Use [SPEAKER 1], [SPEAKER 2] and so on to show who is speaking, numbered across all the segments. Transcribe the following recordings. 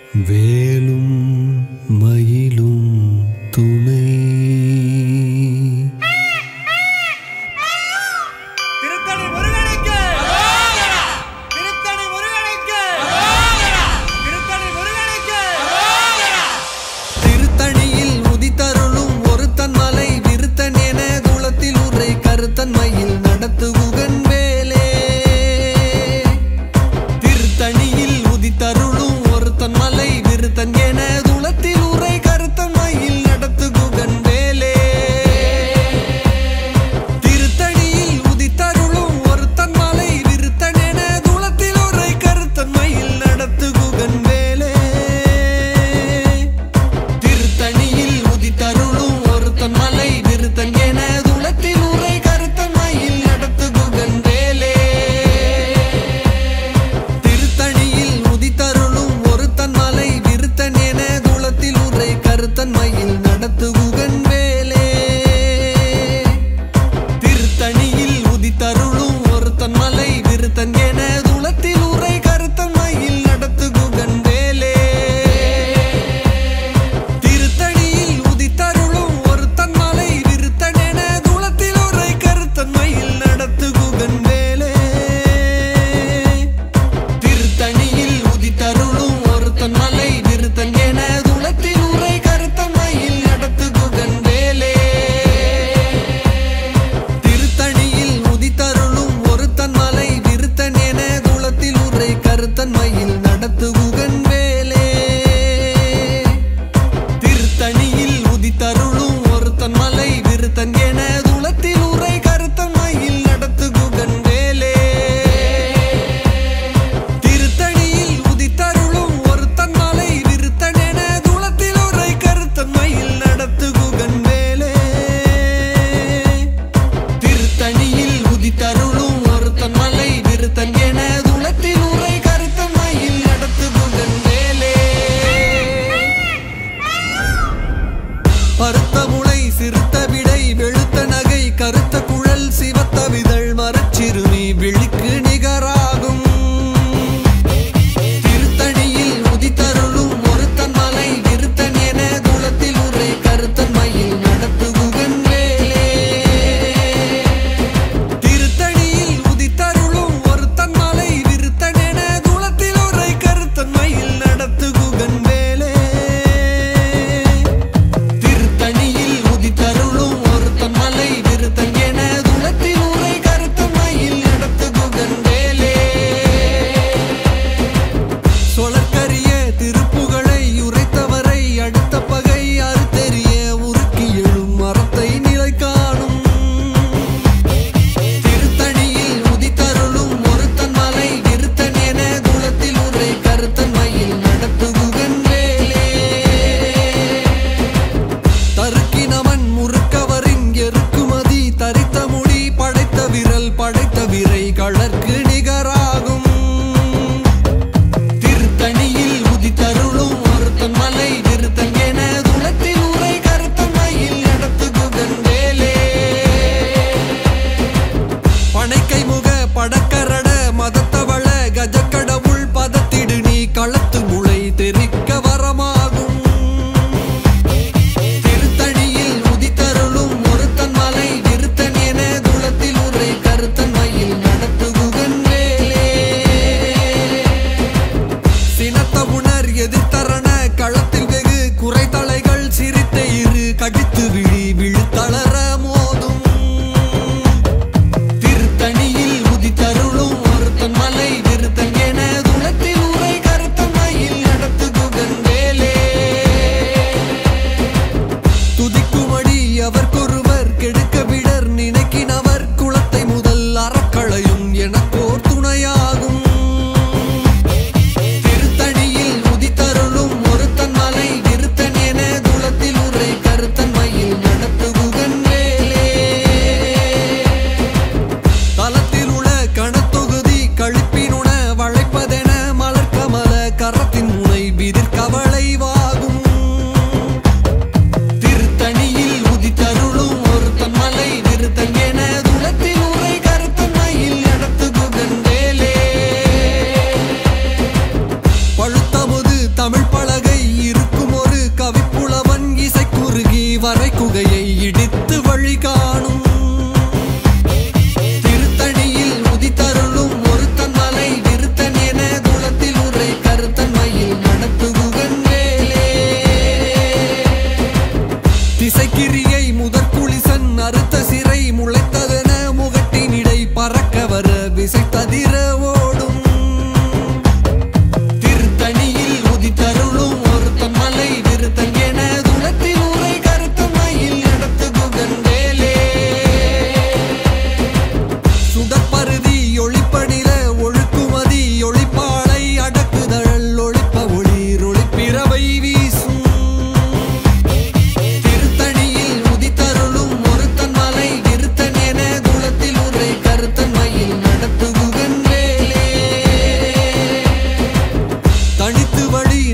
[SPEAKER 1] வேலும் மயிலும் துணை
[SPEAKER 2] திருத்தணி முருகனுக்கு திருத்தணி முருகனுக்கு திருத்தணி முருகனுக்கு
[SPEAKER 1] திருத்தணியில் உதித்தருளும் ஒருத்தன் மலை விருத்தன் என குளத்தில் உரை கருத்தன் மயில் நடத்துகுகன் வேலே திருத்தணியில் உதித்தருளும் ஒருத்தன் மலை விருத்தன் என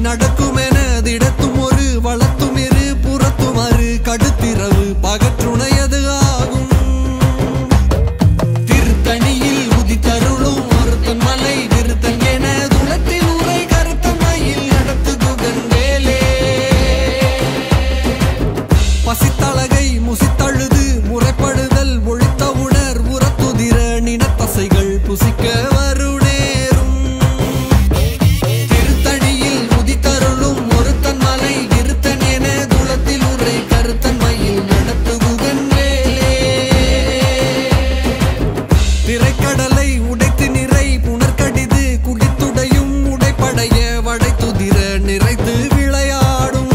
[SPEAKER 1] நடக்குமென திடத்தும் ஒரு வளத்தும் இரு புறத்தும் அரு கடுத்திரவு பகற்றுணையது ஆகும் திருத்தணியில் உதித்தருளும் ஒருத்தன் மலை விருத்தன் என துளத்தில் உரை கருத்தமையில் நடத்து குகன் வேலே பசித்தழகை முசித்தழுது முறைப்படுதல் ஒழித்த உணர் உரத்துதிர நினத்தசைகள் புசிக்க வருணேறும் திருத்தணியில் உதித்தருளும் ஒருத்தன் மலை விருத்தன் என துளத்தில் உரை கருத்தன் மயில் நடத்து குகன் வேலே திரைக்கடலை உடைத்து நிறை புனர்கடிது குடித்துடையும் உடைப்படைய வடைத்துதிர நிறைத்து விளையாடும்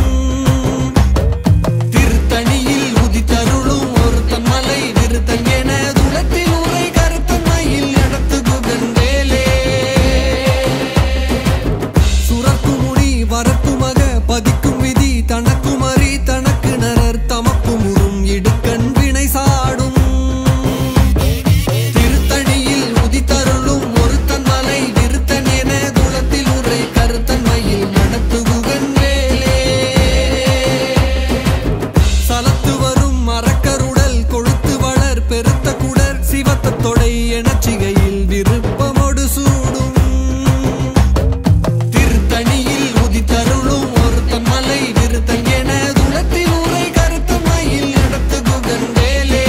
[SPEAKER 1] திருத்தணியில் உதித்தருளும் ஒருத்தன் மலை விருத்தன் என துளத்தில் உரை கருத்தன் மயில் நடத்து குகன் வேலே சுரக்கும் முனி வரக்கும் மக பதிக்கும் விதி தனக்கும் அறி தனக்கு நரர் தமக்கும் உறும் இடுக்கண் வினை சாடும் திருத்தணியில் உதித்தருளும் ஒருத்தன் மலை விருத்தன் என துளத்தில் உரை கருத்தன் மயில் நடத்து குகன் வேலே சலத்து வரும் மரக்கருடல் கொழுத்து வளர் பெருத்த குடர் சிவத்த தொடை எனச்சிகையில் விருப்பமொடு சூடும் திருத்தணியில் உதித்தருளும் ஒருத்தன் மலை விருத்தன் என துளத்தில் உரை கருத்த மயில் நடத்து குகன் வேலே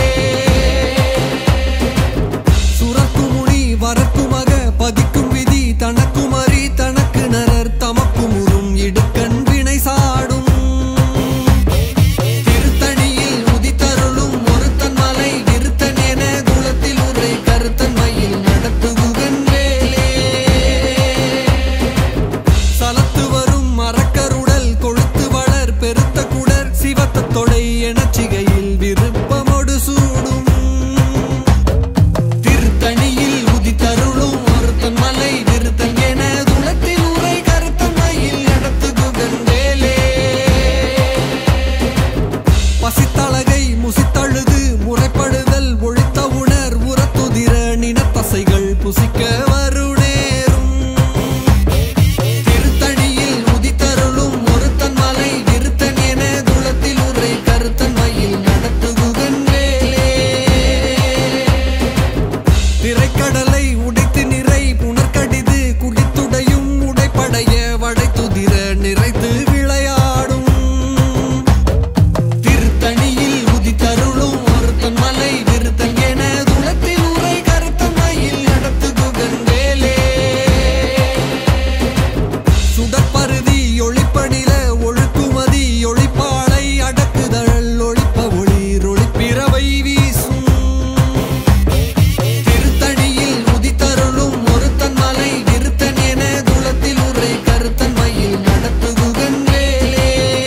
[SPEAKER 1] சுரக்கும் முனி வரக்கும் மக பதிக்கும் விதி தனக்கும் அறி தனக்கு நரர் தமக்கும் உறும் இடுக்கண் வினை சாடும் திருத்தணியில் உதித்தருளும் ஒருத்தன் மலை விருத்தன் என குலத்தில் உரை கருத்தன் மயில் நடத்து குகன் வேலே சலத்து வரும் மரக்கருடல் கொழுத்து வளர் பெருத்த குடர் சிவத்த தொடை எனச்சிகையில் விருப்பமொடு சூடும் திருத்தணியில் உதித்தருளும் ஒருத்தன் மலை விருத்தன் என துளத்தில் உரை கருத்தன் மயில் நடத்து குகன் வேலே பசித்தழகை முசித்தழுது முறைப்படுதல் ஒழித்த உணர் உரத்துதிர நினத்தசைகள் புசிக்க வருணேறும் திருத்தணியில் உதித்தருளும் ஒருத்தன் மலை விருத்தன் என துளத்தில் உரை கருத்தன் மயில் நடத்து குகன் வேலே திரைக்கடலை உடைத்து நிறை புனர்கடிது குடித்துடையும் உடைப்படைய வடைத்துதிர நிறைத்து விளையாடும் திருத்தணியில் உதித்தருளும் ஒருத்தன் மலை விருத்தன் என துளத்தில் உரை கருத்தன் மயில் நடத்து குகன் வேலே சுடற்பருதி ஒளிப்படில ஒழுக்குமதி ஒளிப்பாளை அடக்குதழல் ஒளிப்ப ஒளிர் ஒளிப்பிறவை வீசும் திருத்தணியில் உதித்தருளும் ஒருத்தன் மலை விருத்தன் என துளத்தில் உரை கருத்தன் மயில் நடத்து குகன் வேலே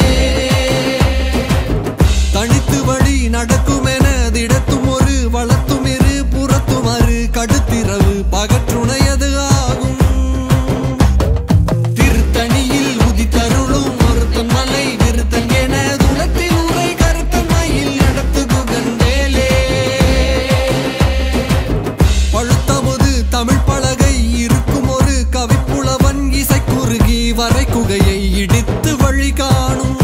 [SPEAKER 1] தனித்து வழி நடக்குமென திடத்தும் ஒரு வளத்தும் இரு புறத்தும் அரு கடுத்திரவு பகற்றுணையது ஆகும் திருத்தணியில் உதித்தருளும் ஒருத்தன் மலை விருத்தன் என துளத்தில் உரை கருத்தன் மயில் நடத்து குகன் வேலே பழுத்தமுது தமிழ் பலகை இருக்கும் ஒரு கவிப்புலவன் இசை குறுகி வரை குகையை இடித்து வழி காணும்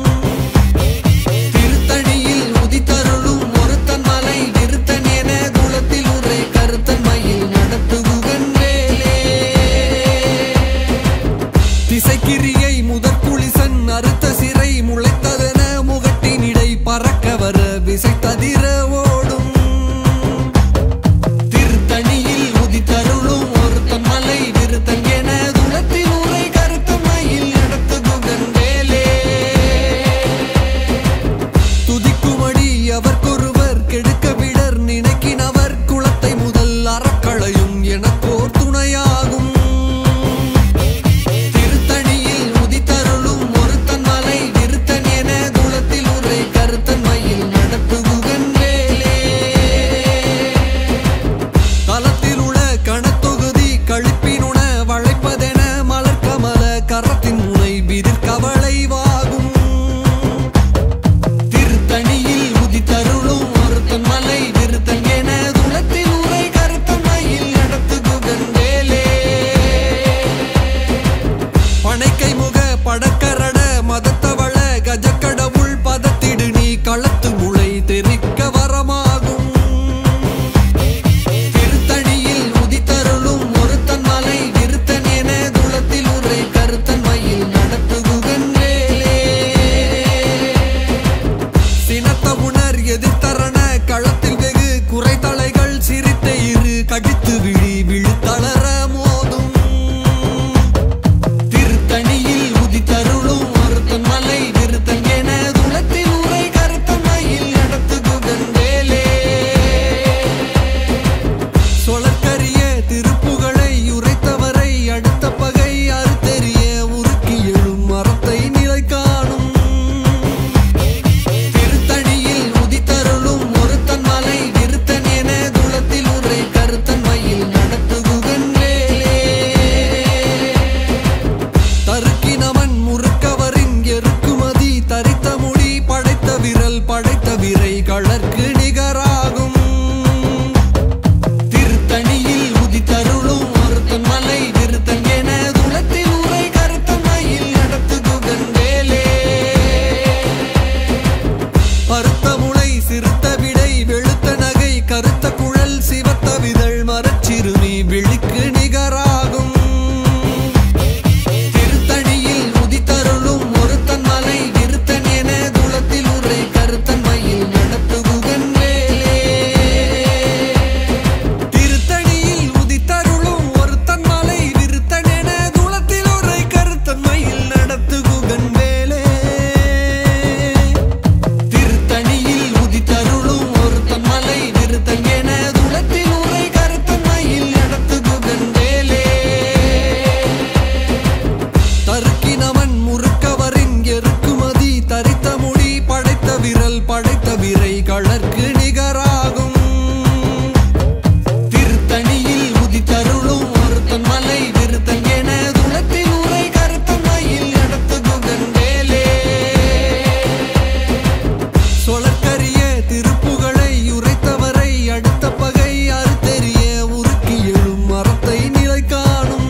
[SPEAKER 1] திருத்தணியில் உதித்தருளும் ஒருத்தன் மலை விருத்தன் என குலத்தில் உரை கருத்தன் மயில் நடத்து குகன் வேலே திசைக்கிரியை முதற்குளிசன் அறுத்த சிறை முளைத்ததென முகட்டினிடை பறக்க வர விசை ததிர ஓடும் திருத்தணியில் உதித்தருளும் ஒருத்தன் மலை விருத்தன் என துளத்தில் உரை கருத்த மயில் நடத்து குகன் வேலே துதிக்குமடி அவர்க்கொருவர் கெடுக்க விடர் நினைக்கினவர் குலத்தை முதல் அறக்களையும் எனக்கோர் துணையாகும் திருத்தணியில் படக்கரட மதத்தவள கஜக்கடவுள் பதத்திடு நீ களத்து முளை தெரிக்க வரமாகும் திருத்தணியில் உதித்தருளும் ஒருத்தன் மலை விருத்தன் என துளத்தில் உரை கருத்தன் மயில் நடத்துகுகன் வேலே சினத்த உணர் எதிர்த்தரண களத்தில் வெகு குறைத்தலைகள் சிரித்த இரு கடித்து விழி விழுத்தளர மோதும் திருத்தணியில் உதித்தருளும் ஒருத்தன் மலை விருத்தன் என துளத்தில் உரை கருத்தன் மயில் நடத்துகுகன் வேலே சொலற்கரிய திருப்புகழை உரைத்தவரை அடுத்த பகை அறுத்தெறிய உருக்கி எழும் மரத்தை நிலை காணும் திருத்தணியில் உதித்தருளும் ஒருத்தன் மலை விருத்தன் என துளத்தில் உரை கருத்தன் மயில் நடத்துகுகன் வேலே தருக்கினவன் முறுக்கவரின் எருக்குமதி தரித்த முடி படைத்த விரல் படைத்த விரை கழற்கு நிகராகும் திருத்தணியில் உதித்தருளும் ஒருத்தன் மலை விருத்தன் என துளத்தில் உரை கருத்தன் மயில் நடத்துகுகன் வேலே பருத்த முளை சிறுத்த விடை வெளுத்த நகை கருத்த குழல் சிவத்த விதழ் மரச்சிறுமி விழிக்கு நிகராகும் திருத்தணியில் உதித்தருளும் ஒருத்தன் மலை விருத்தன் என துளத்தில் உரை கருத்தன் மயில் நடத்துகுகன் வேலே திருத்தணியில் உதித்தருளும் ஒருத்தன் மலை விருத்தன் என துளத்தில் உரை கருத்தன் மயில் நடத்துகுகன் வேலே திருத்தணியில் உதித்தருளும் ஒருத்தன் மலை விருத்தன் என துளத்தில் உரை கருத்தன் மயில் நடத்துகுகன் வேலே தருக்கினவன் முறுக்கவரின் எருக்குமதி தரித்த முடி படைத்த விரல் படைத்த விரை கழற்கு நிகராகும் திருத்தணியில் உதித்தருளும் ஒருத்தன் மலை விருத்தன் என துளத்தில் உரை கருத்தன் மயில் நடத்துகுகன் வேலே சொலற்கரிய திருப்புகழை உரைத்தவரை அடுத்த பகை அறுத்தெறிய உருக்கி எழும் மரத்தை நிலை காணும்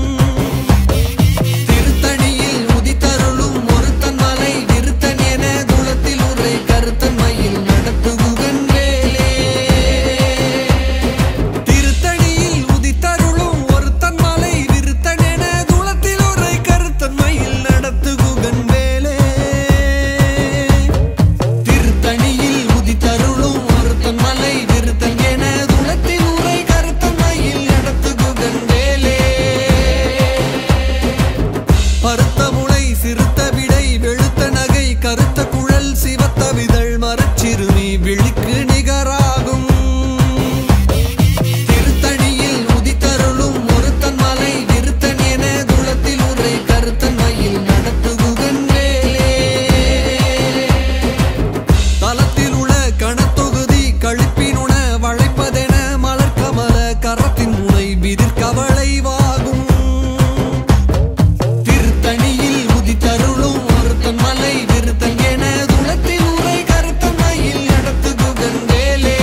[SPEAKER 1] திருத்தணியில் உதித்தருளும் ஒருத்தன் மலை விருத்தன் என துளத்தில் உரை கருத்தன் மயில் நடத்துகுகன் வேலே திருத்தணியில் உதித்தருளும் ஒருத்தன் மலை விருத்தன் என துளத்தில் உரை கருத்தன் மயில் நடத்துகுகன் வேலே திருத்தணியில் உதித்தருளும் ஒருத்தன் மலை விருத்தன் என துளத்தில் உரை கருத்தன் மயில் நடத்துகுகன் வேலே பருத்த முளை சிறுத்த விடை வெளுத்த நகை கருத்த குழல் சிவத்த விதழ் மரச்சிறுமி விழிக்கு நிகராகும் திருத்தணியில் உதித்தருளும் ஒருத்தன் மலை விருத்தன் என துளத்தில் உரை கருத்தன் மயில் நடத்துகுகன் வேலே தலத்தில் உள்ள கணத்தொகுதி கழிப்பினுண வளைப்பதென மலர்கமல கரத்தின் முனை விதிர் கவளைவாகும் திருத்தணியில் உதித்தருளும் ஒருத்தன் மலை விருத்தன் என துளத்தில் உரை கருத்தன் மயில் நடத்துகுகன் வேலே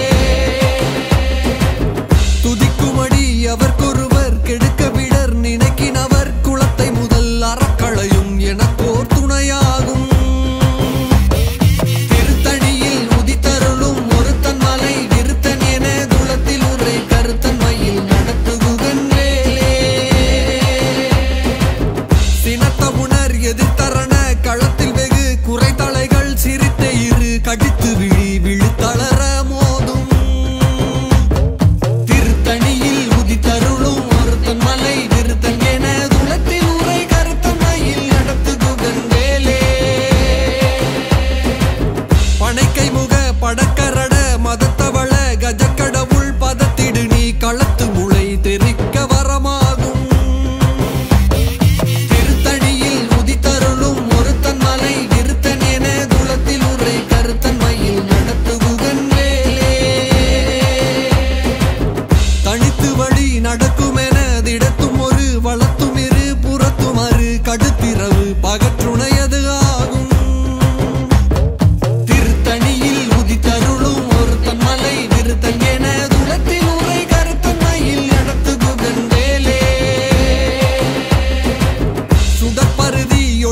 [SPEAKER 1] துதிக்குமடி அவர்க்கொருவர் கெடுக்க விடர் நினைக்கினவர் குலத்தை முதல் அறக்களையும் எனக்கோர் துணையாகும் திருத்தணியில் உதித்தருளும் ஒருத்தன் மலை விருத்தன் என துளத்தில் உரை கருத்தன் மயில் நடத்துகுகன் வேலே சினத்த உணர் எதிர்த்தரண களத்தில் வெகு குறைத்தலைகள் சிரித்த இரு கடித்து விழி விழுத்தளர மோதும் திருத்தணியில் உதித்தருளும் ஒருத்தன் மலை விருத்தன் என துளத்தில் உரை கருத்தன் மயில் நடத்துகுகன் வேலே பனைக்கை முக படக்கரட மதத்தவள கஜக்கடவுள் பதத்திடு நீ களத்து முளை தெரிக்க வரமாகும் திருத்தணியில் உதித்தருளும் ஒருத்தன் மலை விருத்தன் என துளத்தில் உரை கருத்தன் மயில் நடத்துகுகன் வேலே தனித்து வழி நடக்குமென திடத்தும் ஒரு வளத்தும் இரு புறத்தும் அரு கடுத்திரவு பகற்றுணையது ஆகும் திருத்தணியில் உதித்தருளும் ஒருத்தன் மலை விருத்தன் என துளத்தில் உரை கருத்தன் மயில் நடத்துகுகன் வேலே சுடற்பருதி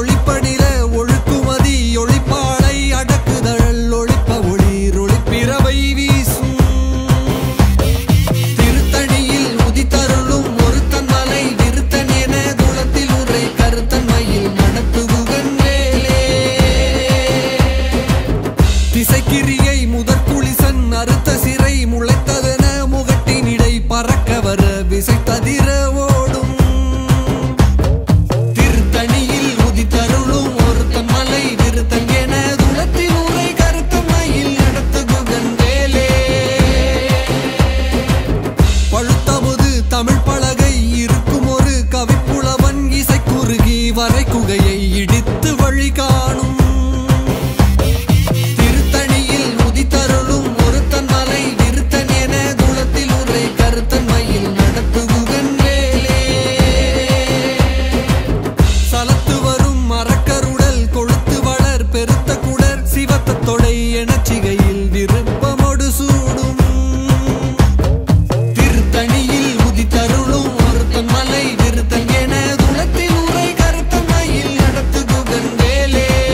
[SPEAKER 1] வரை குகையை இடித்து வழி காணும் திருத்தணியில் உதித்தருளும் ஒருத்தன் மலை விருத்தன் என குலத்தில் உரை கருத்தன் மயில் நடத்துகுகன் வேலே சலத்து வரும் மரக்கருடல் கொழுத்து வளர் பெருத்த குடர் சிவத்த தொடை எனச்சிகையில் விருப்பமொடு சூடும் திருத்தணியில் உதித்தருளும் ஒருத்தன் மலை விருத்தன் என குலத்தில் உரை கருத்தன் மயில் நடத்துகுகன் வேலே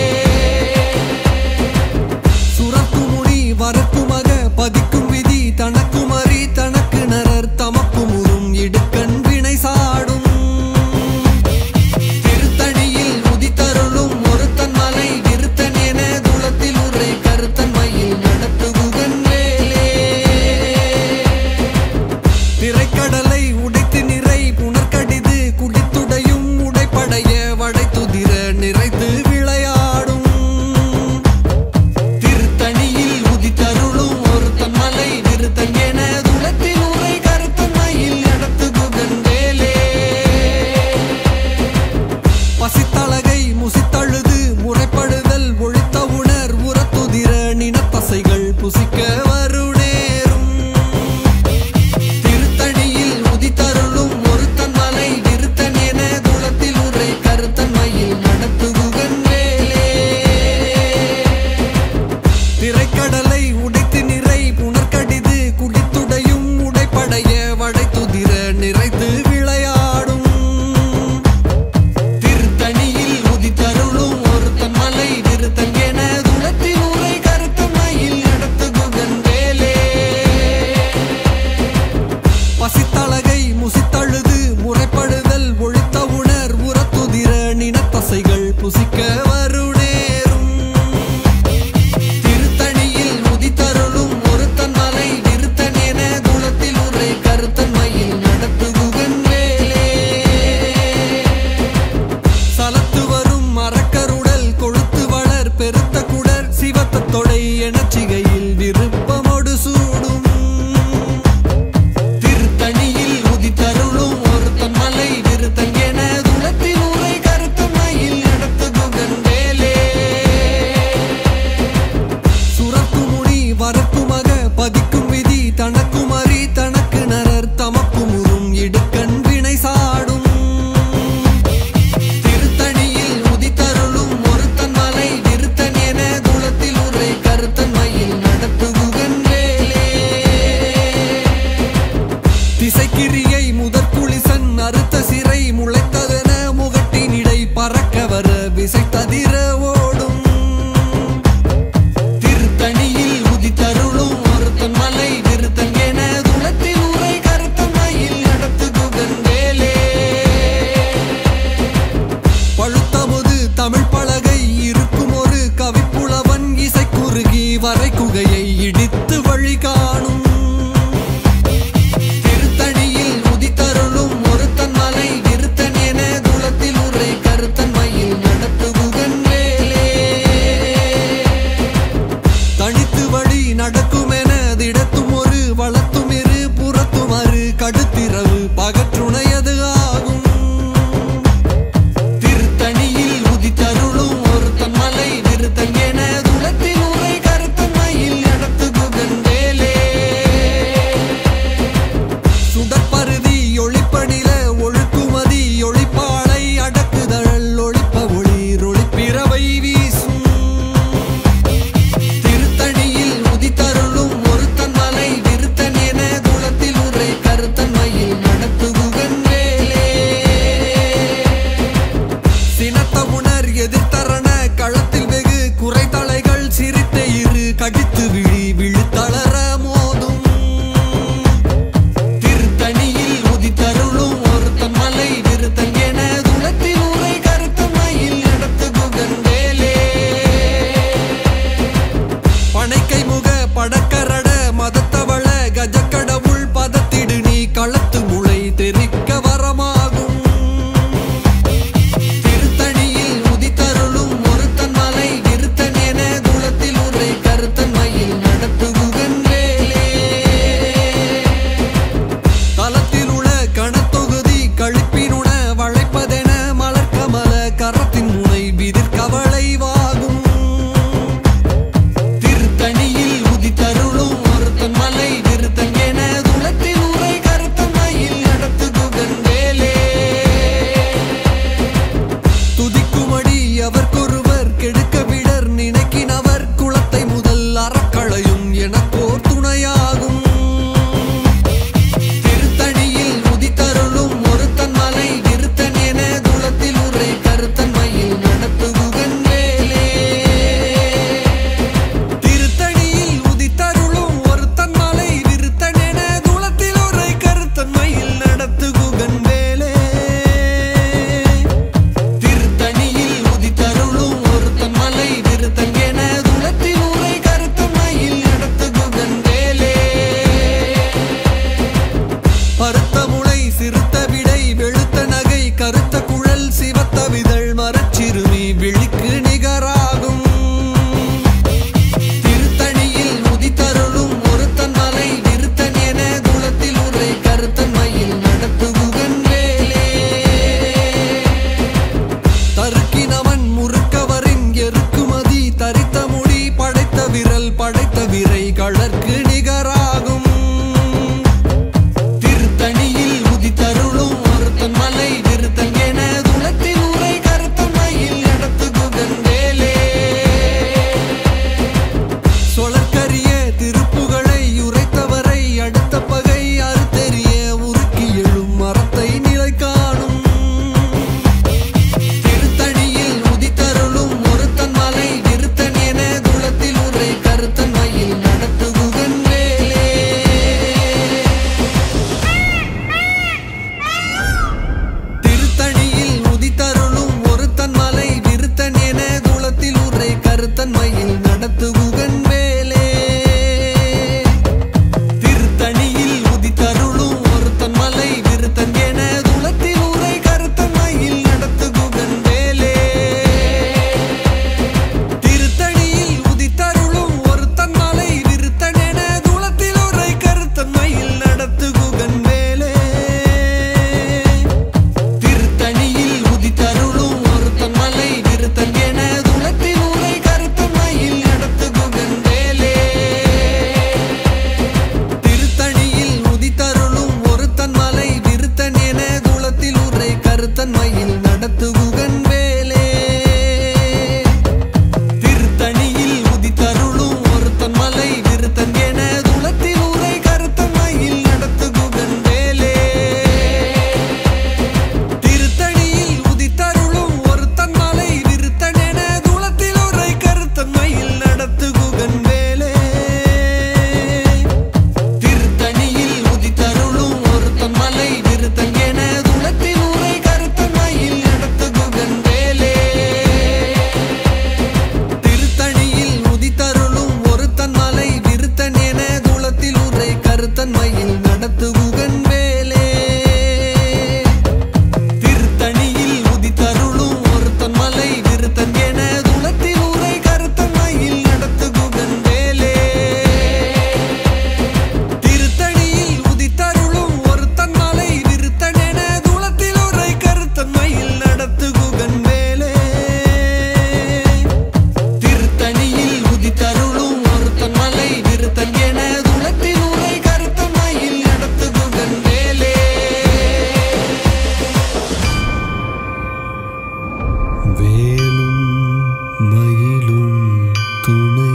[SPEAKER 1] வேலும் மயிலும் துணை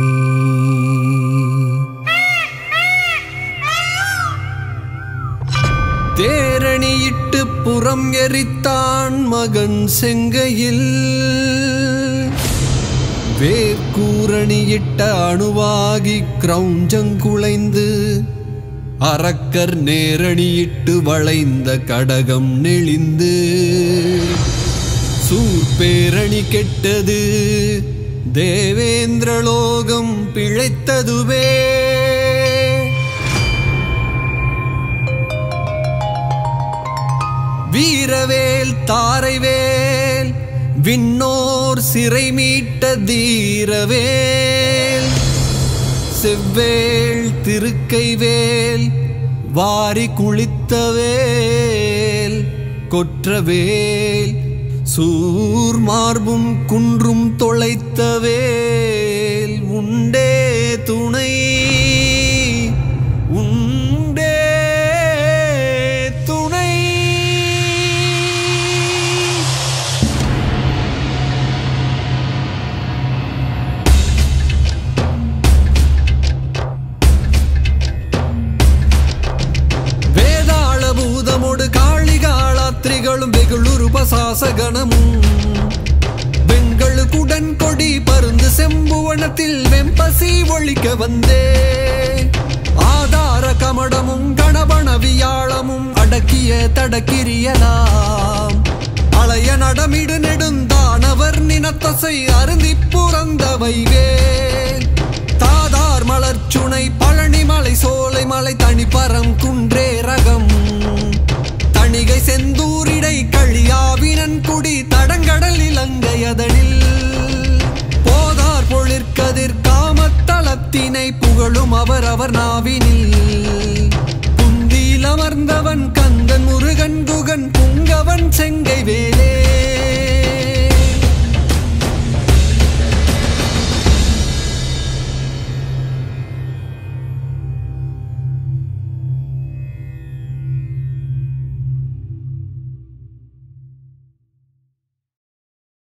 [SPEAKER 1] தேரணியிட்டு புறம் எரித்தான் மகன் செங்கையில் வேர்க்கூரணியிட்ட அணுவாகி கிரௌஞ்சங்குளைந்து அரக்கர் நேரணியிட்டு வளைந்த கடகம் நெளிந்து சூர்பேரணி கெட்டது தேவேந்திரலோகம் பிழைத்ததுவே வீரவேல் தாரைவேல் விண்ணோர் சிறை மீட்ட தீரவேல் செவ்வேள் திருக்கைவேல் வாரி குளித்தவேல் கொற்றவேல் சூர் மார்பும் குன்றும் தொலைத்தவேல் உண்டே துணை உண்டே துணை வேதாள பூதமோடு காளிகாளாத்திரிகளும் வெகுளுரு பசாசகணமும் வெண்களுக்குடன் கொடி பருந்து செம்புவனத்தில் வெம்பசி ஒழிக்க வந்தே ஆதார கமடமும் கணபண வியாழமும் அடக்கிய தடக்கிரியலாம் அலைய நடமிடு நெடுந்தானவர் நினத்தசை அருந்தி புறந்தவை வேல் தாதார் மலர்ச்சுனை பழனி மலை சோலை மலை தனிப்பரம் குன்றே ரகம் தணிகை செந்தூரிடை களியாவினன் குடி தடங்கடல் இலங்கையதனில் போதார் பொழிற்கதிர் காமத்தலத்தினை புகழும் அவர் அவர் நாவினில் புந்தியில் அமர்ந்தவன் கந்தன் முருகன் குகன் புங்கவன் செங்கை வேலே